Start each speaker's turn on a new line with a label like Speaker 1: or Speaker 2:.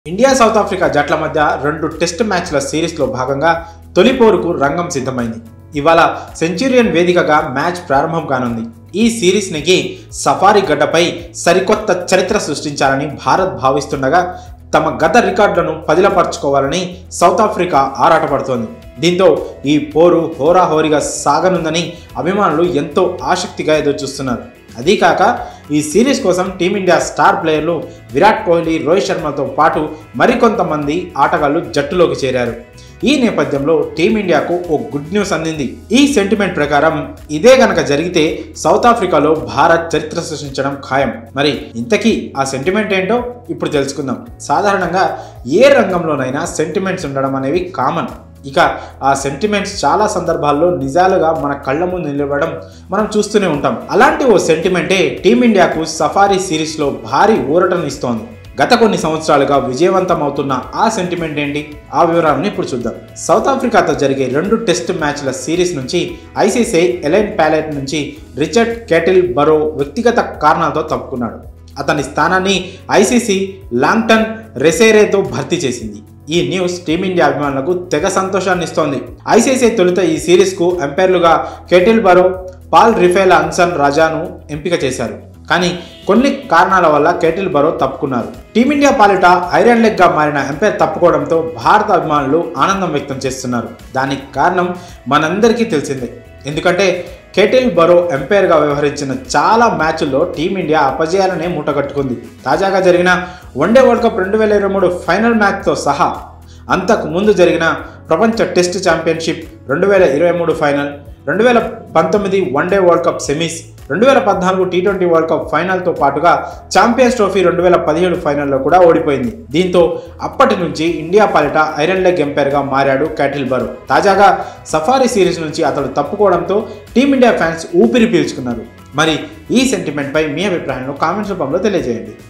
Speaker 1: India south Africa జట్ల మధ్య రెండు టెస్ట్ మ్యాచ్ల సిరీస్లో భాగంగా తొలి పోరుకు రంగం సిద్ధమైంది ఇవాళ సెంచురియన్ వేదికగా మ్యాచ్ ప్రారంభం కానుంది ఈ సిరీస్ నెగ్గి సఫారీ గడ్డపై సరికొత్త చరిత్ర సృష్టించాలని భారత్ భావిస్తుండగా తమ గత రికార్డులను పదిలపరచుకోవాలని సౌత్ ఆఫ్రికా ఆరాటపడుతోంది దీంతో ఈ పోరు హోరాహోరీగా సాగనుందని అభిమానులు ఎంతో ఆసక్తిగా ఎదురుచూస్తున్నారు అదీ కాక ఈ సిరీస్ కోసం టీమిండియా స్టార్ ప్లేయర్లు విరాట్ కోహ్లీ రోహిత్ శర్మతో పాటు మరికొంతమంది ఆటగాళ్లు జట్టులోకి చేరారు ఈ నేపథ్యంలో టీమిండియాకు ఓ గుడ్ న్యూస్ అందింది ఈ సెంటిమెంట్ ప్రకారం ఇదే గనక జరిగితే సౌత్ ఆఫ్రికాలో భారత్ చరిత్ర సృష్టించడం ఖాయం మరి ఇంతకీ ఆ సెంటిమెంట్ ఏంటో ఇప్పుడు తెలుసుకుందాం సాధారణంగా ఏ రంగంలోనైనా సెంటిమెంట్స్ ఉండడం అనేవి కామన్ ఇక ఆ సెంటిమెంట్స్ చాలా సందర్భాల్లో నిజాలుగా మన కళ్ళ ముందు నిలబడడం మనం చూస్తూనే ఉంటాం అలాంటి ఓ సెంటిమెంటే టీమిండియాకు సఫారీ సిరీస్లో భారీ ఊరటనిస్తోంది గత కొన్ని సంవత్సరాలుగా విజయవంతమవుతున్న ఆ సెంటిమెంట్ ఏంటి ఆ వివరాలను ఇప్పుడు చూద్దాం సౌత్ ఆఫ్రికాతో జరిగే రెండు టెస్ట్ మ్యాచ్ల సిరీస్ నుంచి ఐసీసీ ఎలైన్ ప్యాలెట్ నుంచి రిచర్డ్ కేటిల్ బరో వ్యక్తిగత కారణాలతో తప్పుకున్నాడు అతని స్థానాన్ని ఐసీసీ లాంగ్టన్ రెసేరేతో భర్తీ చేసింది ఈ న్యూస్ టీమిండియా అభిమానులకు తెగ సంతోషాన్ని ఇస్తోంది ఐసీసీ తొలుత ఈ సిరీస్కు ఎంపైర్లుగా కేటిల్ బరో పాల్ రిఫేల్ అన్సన్ రాజాను ఎంపిక చేశారు కానీ కొన్ని కారణాల వల్ల కేటిల్ బరో తప్పుకున్నారు టీమిండియా పాలిట ఐరన్ లెగ్గా మారిన ఎంపైర్ తప్పుకోవడంతో భారత అభిమానులు ఆనందం వ్యక్తం చేస్తున్నారు దానికి కారణం మనందరికీ తెలిసిందే ఎందుకంటే కేటిల్ బరో ఎంపైర్గా వ్యవహరించిన చాలా మ్యాచ్ల్లో టీమిండియా అపజయాలనే మూటగట్టుకుంది తాజాగా జరిగిన వన్డే వరల్డ్ కప్ రెండు వేల ఇరవై మూడు ఫైనల్ మ్యాచ్తో సహా అంతకు ముందు జరిగిన ప్రపంచ టెస్ట్ ఛాంపియన్షిప్ రెండు వేల ఇరవై మూడు ఫైనల్ రెండు వేల పంతొమ్మిది వన్డే వరల్డ్ కప్ సెమీస్ రెండు వేల పద్నాలుగు టీ ట్వంటీ వరల్డ్ కప్ ఫైనల్తో పాటుగా ఛాంపియన్స్ ట్రోఫీ రెండు వేల పదిహేడు ఫైనల్లో కూడా ఓడిపోయింది దీంతో అప్పటి నుంచి ఇండియా పాలిట ఐరన్ లెగ్ ఎంపైర్గా మారాడు క్యాటిల్ బరో తాజాగా సఫారీ సిరీస్ నుంచి అతడు తప్పుకోవడంతో టీమిండియా ఫ్యాన్స్ ఊపిరి పీల్చుకున్నారు మరి ఈ సెంటిమెంట్పై మీ అభిప్రాయాలను కామెంట్స్ రూపంలో తెలియజేయండి